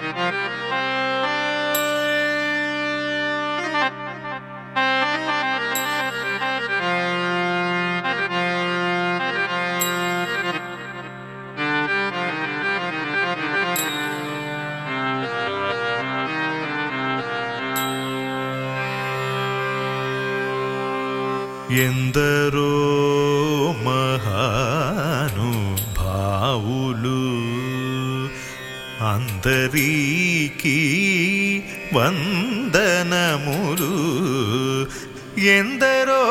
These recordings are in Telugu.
ఎందరో మహాను భావులు అందరికీ వందనములు ఎందరో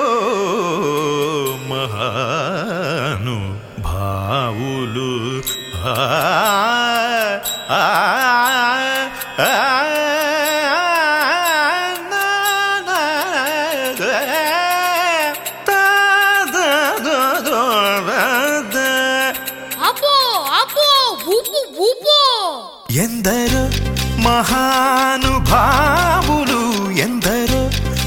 మహాను భావులు ఆ ఆ, ఆ, నా, నా, దా, దా, దా, దా, దా. అబ్బో అబ్బో ఊపు ఊపు ఎందరో మహానుభావులు ఎందరో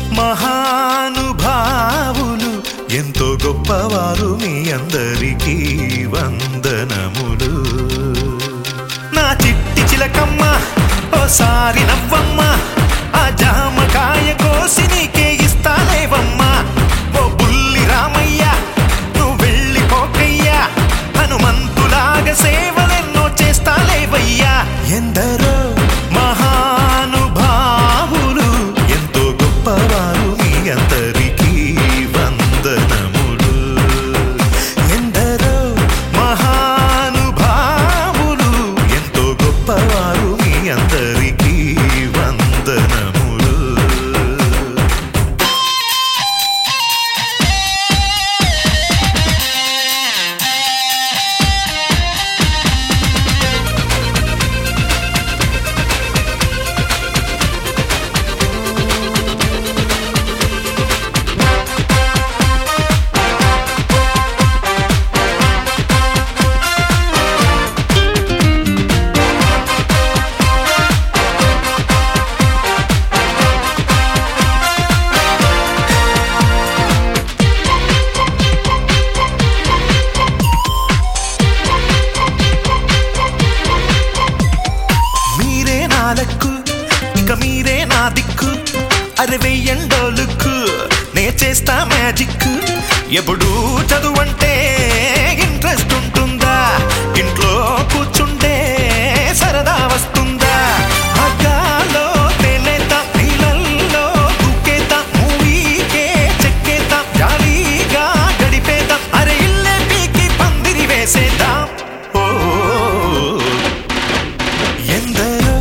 మహానుభావులు ఎంతో గొప్పవారు మీ అందరికీ వందనములు నా చిట్టి చిలకమ్మ ఓసారి నవ్వమ్మ ఆ జామకాయ కోసి నీకే ఇస్తాలేవమ్మా ఓ బుల్లి రామయ్య నువ్వు వెళ్ళిపోకయ్యా హనుమంతులాగా సేవలెన్నో చేస్తాలేవయ్యా ఎందరో మహానుభావులు ఎంతో గొప్పవారు మీ అందరికీ వందనములు ఎందరో మహానుభావులు ఎంతో గొప్పవారు మీ అందరికీ వందనములు మీరే నా లక్కు ఇక మీరే నా దిక్కు అరే వెయ్యండోలుక్కు నే చేస్తా మ్యాజిక్ ఎప్పుడు చదువంటే ఇంట్రెస్ట్ ఉంటుందా ఇంట్లో కూర్చుంటే సరదా వస్తుందా అగ్గాలో తేలేద్దాం నీళ్ళల్లో దూకేద్దాం మూవీకే చెక్కేద్దాం జాలీగా గడిపేద్దాం అరే ఇల్లే పీకి పందిరి వేసేద్దాం ఓ ఎందరో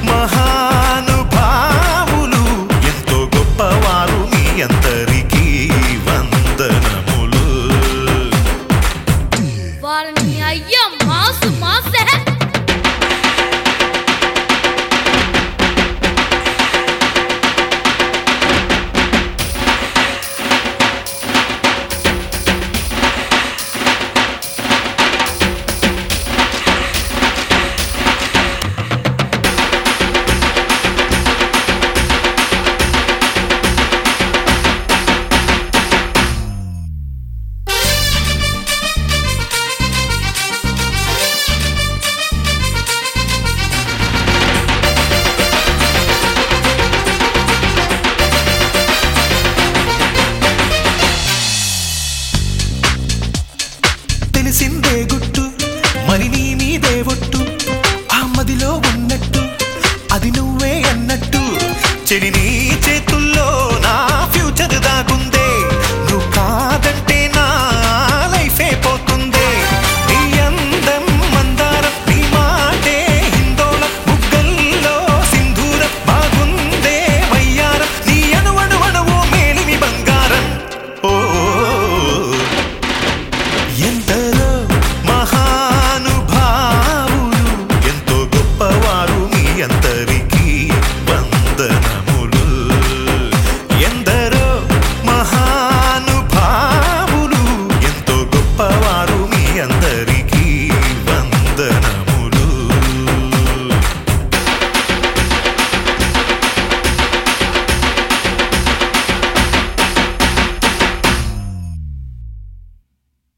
మహానుభావులు ఎంతో గొప్పవారు మీ అందరికీ వందనములు వాళ్ళని అయ్యా మాసు మాసే తెలిసిందే గుట్టు మరి నీ మీదే ఒట్టు ఆ మదిలో ఉన్నట్టు అది నువ్వే అన్నట్టు చెడి నీ చేతుల్లో నా ఫ్యూచర్ దాగుందే నువ్వు కాదంటే నా లైఫే పోతుందే నీ అందం మందారం నీ మాటే హిందోళం బుగ్గల్లో సింధూరం బాగుందే వయ్యారం నీ అణువణు అణువు మేలిమి బంగారం ఓ ఎందరో మహానుభావులు ఎంతో గొప్పవారు మీ అందరికీ వందనములు ఎందరో మహానుభావులు ఎంతో గొప్పవారు మీ అందరికీ